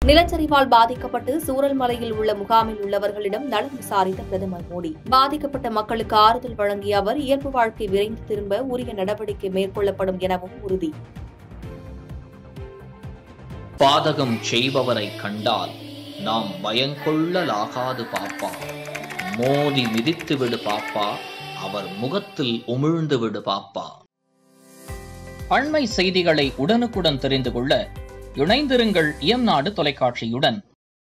நிலச்சரிவால் பாதிக்கப்பட்டு சூரல்மலையில் உள்ள முகாமில் உள்ளவர்களிடம் நலம் விசாரித்த பிரதமர் மோடி பாதிக்கப்பட்ட மக்களுக்கு ஆறுதல் வழங்கிய அவர் இயல்பு வாழ்க்கை விரைந்து திரும்ப உரிய நடவடிக்கை மேற்கொள்ளப்படும் எனவும் உறுதி பாதகம் செய்பவரை கண்டால் நாம் பயங்கொள்ளலாகாது பாப்பா மோதி மிதித்து விடு பாப்பா அவர் முகத்தில் உமிழ்ந்து விடு பாப்பா அண்மை செய்திகளை உடனுக்குடன் தெரிந்து கொள்ள இணைந்திருங்கள் இயம்நாடு தொலைக்காட்சியுடன்